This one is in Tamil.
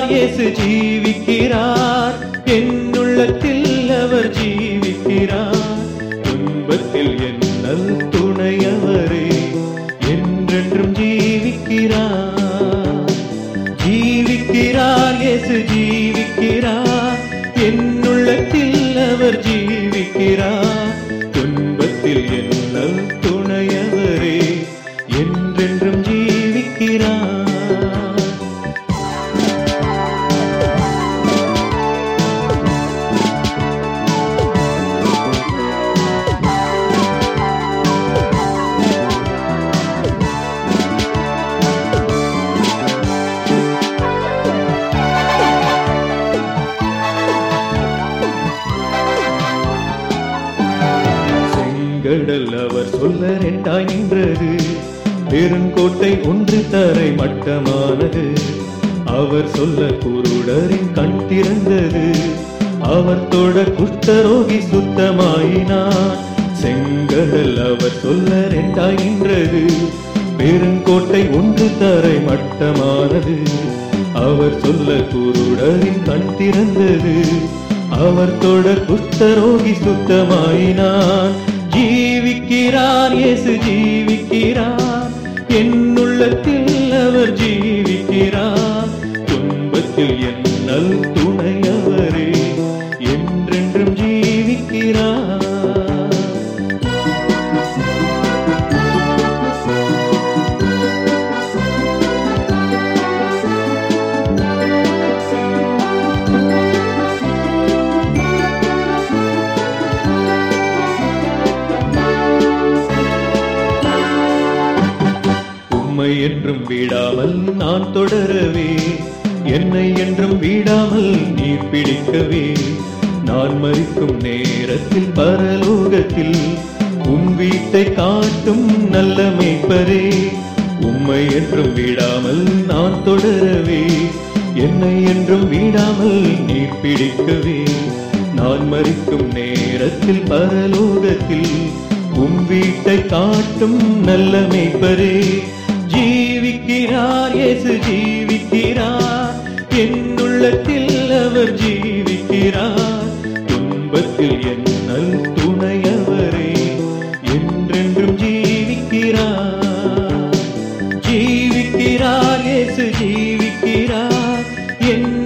ஜீவிக்கிறார் இயேசு ஜீவிக்கிறார் என்னுள்ளத்தில் அவர் ஜீவிக்கிறார் துன்பத்தில் என்னல் துணையவரே என்றென்றும் ஜீவிக்கிறார் ஜீவிக்கிறார் இயேசு ஜீவிக்கிறார் என்னுள்ளத்தில் அவர் ஜீவிக்கிறார் துன்பத்தில் என்னல் துணையவரே என்றென்றும் ஜீவிக்கிறார் செங்கடல் அவர் சொல்ல ரெண்டாய் நின்றது பெருங்கோட்டை ஒன்று தரை மட்டமானது அவர் சொல்ல குருடரின் கண் திறந்தது அவர் தொட குஷ்டரோகி சுத்தமாயினார் செங்கடல் அவர் சொல்ல ரெண்டாய் நின்றது பெருங்கோட்டை ஒன்று தரை மட்டமானது அவர் சொல்ல குருடரின் கண் திறந்தது அவர் தொட குஷ்டரோகி சுத்தமாயினார் ஜீவிக்கிறார் இயேசு ஜீவிக்கிறார் என்னுள்ளத்தில் அவர் ஜீவிக்கிறார் துன்பத்தில் என்னல் துணையவரே என்றென்றும் ஜீவிக்கிறார் உம்மை என்றும் விடாமல் நான் தொடரவே என்னை என்றும் விடாமல் நீர் பிடிக்கவே நான் மறிக்கும் நேரத்தில் பரலோகத்தில் உம் வீட்டை காட்டும் நல்ல மேய்ப்பரே உம்மை என்றும் விடாமல் நான் தொடரவே என்னை என்றும் விடாமல் நீர் பிடிக்கவே நான் மறிக்கும் நேரத்தில் பரலோகத்தில் உம் வீட்டை காட்டும் நல்ல மேய்ப்பரே ஜீவிக்கிறார் இயேசு ஜீவிக்கிறார் என்னுள்ளத்தில் அவர் ஜீவிக்கிறார் துன்பத்தில் என்னல் துணையவரே என்றென்றும் ஜீவிக்கிறார் ஜீவிக்கிறார் இயேசு ஜீவிக்கிறார் என்